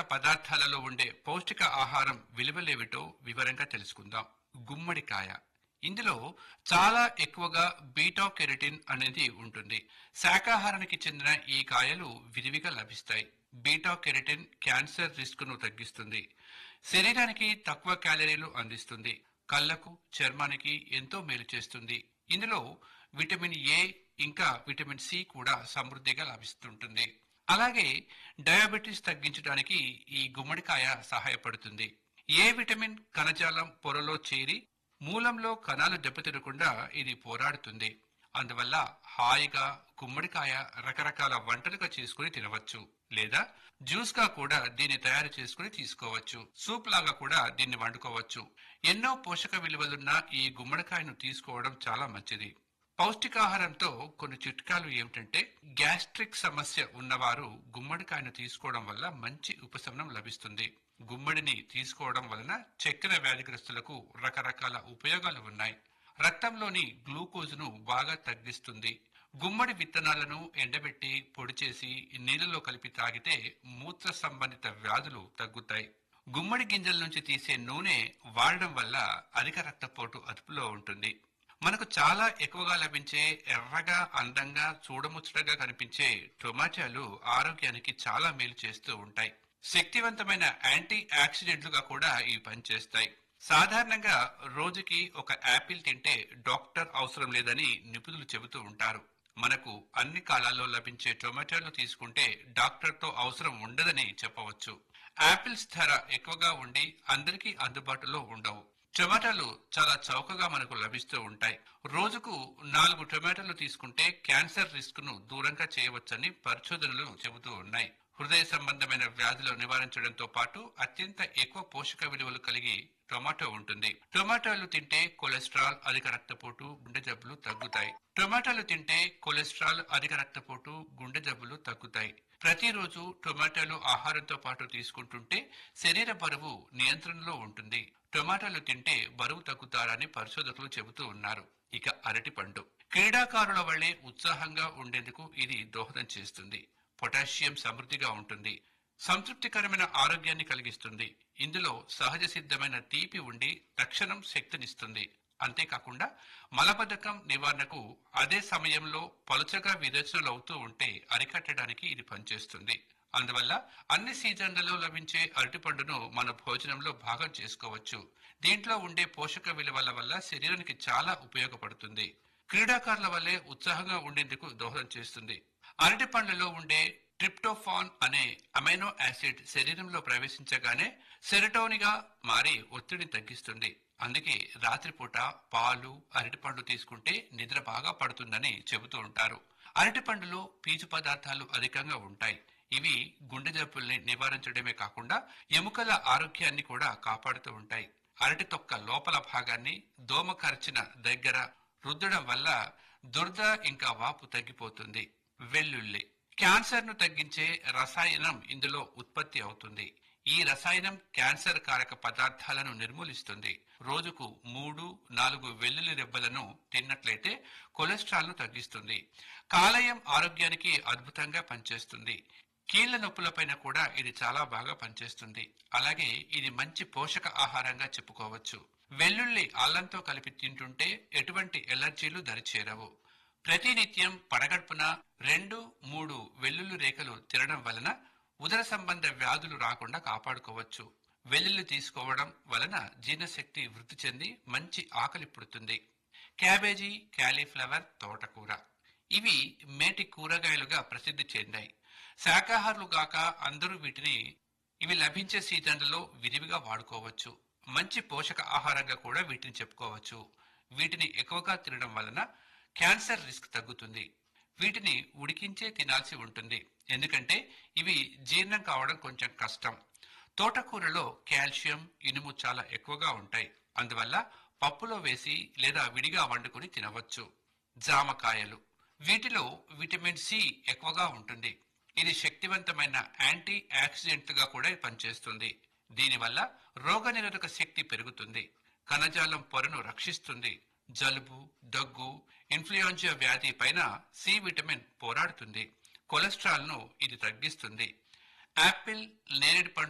పదార్థాలలో ఉండే పౌష్టిక ఆహారం విలువలేమిటో వివరంగా తెలుసుకుందాం గుమ్మడికాయ ఇందులో చాలా ఎక్కువగా బీటా కెరటిన్ అనేది ఉంటుంది శాకాహారానికి చెందిన ఈ కాయలు విరివిగా లభిస్తాయి బీటా కెరటిన్ క్యాన్సర్ రిస్క్ ను తగ్గిస్తుంది శరీరానికి తక్కువ క్యాలరీలు అందిస్తుంది కళ్ళకు చర్మానికి ఎంతో మేలు చేస్తుంది ఇందులో విటమిన్ ఏ ఇంకా విటమిన్ సి కూడా సమృద్ధిగా లభిస్తుంటుంది అలాగే డయాబెటీస్ తగ్గించడానికి ఈ గుమ్మడికాయ సహాయపడుతుంది ఏ విటమిన్ కణజాలం పొరలో చేరి మూలంలో కణాలు దెబ్బతినకుండా ఇది పోరాడుతుంది అందువల్ల హాయిగా గుమ్మడికాయ రకరకాల వంటలుగా చేసుకుని తినవచ్చు లేదా జ్యూస్ గా కూడా దీన్ని తయారు చేసుకుని తీసుకోవచ్చు సూప్ లాగా కూడా దీన్ని వండుకోవచ్చు ఎన్నో పోషక విలువలున్న ఈ గుమ్మడికాయను తీసుకోవడం చాలా మంచిది పౌష్టికాహారంతో కొన్ని చిట్కాలు ఏమిటంటే గ్యాస్ట్రిక్ సమస్య ఉన్నవారు గుమ్మడికాయను తీసుకోవడం వల్ల మంచి ఉపశమనం లభిస్తుంది గుమ్మడిని తీసుకోవడం వలన చక్కెర వ్యాధిగ్రస్తులకు రకరకాల ఉపయోగాలు ఉన్నాయి రక్తంలోని గ్లూకోజ్ను బాగా తగ్గిస్తుంది గుమ్మడి విత్తనాలను ఎండబెట్టి పొడి చేసి నీళ్ళలో కలిపి తాగితే మూత్ర సంబంధిత వ్యాధులు తగ్గుతాయి గుమ్మడి గింజల నుంచి తీసే నూనె వాడడం వల్ల అధిక రక్తపోటు అదుపులో ఉంటుంది మనకు చాలా ఎక్కువగా లభించే ఎర్రగా అందంగా చూడముచ్చటగా కనిపించే టొమాటోలు ఆరోగ్యానికి చాలా మేలు చేస్తూ ఉంటాయి శక్తివంతమైన యాంటీ ఆక్సిడెంట్లుగా కూడా ఇవి పనిచేస్తాయి సాధారణంగా రోజుకి ఒక యాపిల్ తింటే డాక్టర్ అవసరం లేదని నిపుణులు చెబుతూ ఉంటారు మనకు అన్ని కాలాల్లో లభించే టొమాటోలు తీసుకుంటే డాక్టర్తో అవసరం ఉండదని చెప్పవచ్చు యాపిల్స్ ధర ఎక్కువగా ఉండి అందరికీ అందుబాటులో ఉండవు టొమాటోలు చాలా చౌకగా మనకు లభిస్తూ ఉంటాయి రోజుకు నాలుగు టొమాటోలు తీసుకుంటే క్యాన్సర్ రిస్క్ ను దూరంగా చేయవచ్చని పరిశోధనలు చెబుతూ ఉన్నాయి హృదయ సంబంధమైన వ్యాధులు నివారించడంతో పాటు అత్యంత ఎక్కువ పోషక విలువలు కలిగి టొమాటో ఉంటుంది టొమాటోలు తింటే కొలెస్ట్రాల్ అధిక రక్తపోటు గుండె జబ్బులు తగ్గుతాయి టొమాటోలు తింటే కొలెస్ట్రాల్ అధిక రక్తపోటు గుండె జబ్బులు తగ్గుతాయి ప్రతిరోజు టొమాటోలు ఆహారంతో పాటు తీసుకుంటుంటే శరీర బరువు నియంత్రణలో ఉంటుంది టొమాటోలు తింటే బరువు తగ్గుతారని పరిశోధకులు చెబుతూ ఉన్నారు ఇక అరటి పండు క్రీడాకారుల వల్లే ఉత్సాహంగా ఉండేందుకు ఇది దోహదం చేస్తుంది పొటాషియం సమృద్ధిగా ఉంటుంది సంతృప్తికరమైన ఆరోగ్యాన్ని కలిగిస్తుంది ఇందులో సహజ సిద్ధమైన తీపి ఉండి తక్షణం శక్తినిస్తుంది అంతేకాకుండా మలబద్ధకం నివారణకు అదే సమయంలో పలుచగా విరేచనలు అవుతూ ఉంటే అరికట్టడానికి ఇది పనిచేస్తుంది అందువల్ల అన్ని సీజన్లలో లభించే అరటిపండును మన భోజనంలో భాగం చేసుకోవచ్చు దీంట్లో ఉండే పోషక విలువల వల్ల శరీరానికి చాలా ఉపయోగపడుతుంది క్రీడాకారుల వల్లే ఉత్సాహంగా ఉండేందుకు దోహదం చేస్తుంది అరటి పండ్లలో ఉండే ట్రిప్టోఫాన్ అనే అమైనో యాసిడ్ శరీరంలో ప్రవేశించగానే సెరటోనిగా మారి ఒత్తిడిని తగ్గిస్తుంది అందుకే రాత్రిపూట పాలు అరటిపండు తీసుకుంటే నిద్ర బాగా పడుతుందని చెబుతూ ఉంటారు అరటిపండులో పీచు పదార్థాలు అధికంగా ఉంటాయి ఇవి గుండె జబ్బుల్ని నివారించడమే కాకుండా ఎముకల ఆరోగ్యాన్ని కూడా కాపాడుతూ ఉంటాయి అరటి తొక్క లోపల భాగాన్ని దోమ కరిచిన దగ్గర రుద్దడం వల్ల దురద ఇంకా వాపు తగ్గిపోతుంది వెల్లుల్లి క్యాన్సర్ ను తగ్గించే రసాయనం ఇందులో ఉత్పత్తి అవుతుంది ఈ రసాయనం క్యాన్సర్ కారక పదార్థాలను నిర్మూలిస్తుంది రోజుకు మూడు నాలుగు వెల్లుల్లి రెబ్బలను తిన్నట్లయితే కొలెస్ట్రాల్ ను తగ్గిస్తుంది కాలేయం ఆరోగ్యానికి అద్భుతంగా పనిచేస్తుంది కీళ్ల నొప్పులపైన కూడా ఇది చాలా బాగా పనిచేస్తుంది అలాగే ఇది మంచి పోషక ఆహారంగా చెప్పుకోవచ్చు వెల్లుల్లి అల్లంతో కలిపి తింటుంటే ఎటువంటి ఎలర్జీలు దరిచేరవు ప్రతినిత్యం పడగడుపున రెండు మూడు వెల్లుల్లి రేఖలు తినడం వలన ఉదర సంబంధ వ్యాధులు రాకుండా కాపాడుకోవచ్చు వెల్లుల్లి తీసుకోవడం వలన జీర్ణశక్తి వృద్ధి చెంది మంచి ఆకలి పుడుతుంది క్యాబేజీ క్యాలీఫ్లవర్ తోటకూర ఇవి మేటి కూరగాయలుగా ప్రసిద్ధి చెందాయి శాకాహారులు గాక అందరూ వీటిని ఇవి లభించే సీజన్లలో విరివిగా వాడుకోవచ్చు మంచి పోషక ఆహారంగా కూడా వీటిని చెప్పుకోవచ్చు వీటిని ఎక్కువగా తినడం వలన క్యాన్సర్ రిస్క్ తగ్గుతుంది వీటిని ఉడికించే తినాల్సి ఉంటుంది ఎందుకంటే ఇవి జీర్ణం కావడం కొంచెం కష్టం తోటకూరలో కాల్షియం ఇనుము చాలా ఎక్కువగా ఉంటాయి అందువల్ల పప్పులో వేసి లేదా విడిగా వండుకొని తినవచ్చు జామకాయలు వీటిలో విటమిన్ సి ఎక్కువగా ఉంటుంది ఇది శక్తివంతమైన యాంటీ ఆక్సిడెంట్ గా కూడా పనిచేస్తుంది దీనివల్ల రోగనిరోధక శక్తి పెరుగుతుంది కణజాలం పొరను రక్షిస్తుంది జలుబు దగ్గు ఇన్ఫ్లుయెంజా వ్యాధి పైన సి విటమిన్ పోరాడుతుంది కొలెస్ట్రాల్ ను ఇది తగ్గిస్తుంది యాపిల్ నేరేడు పండు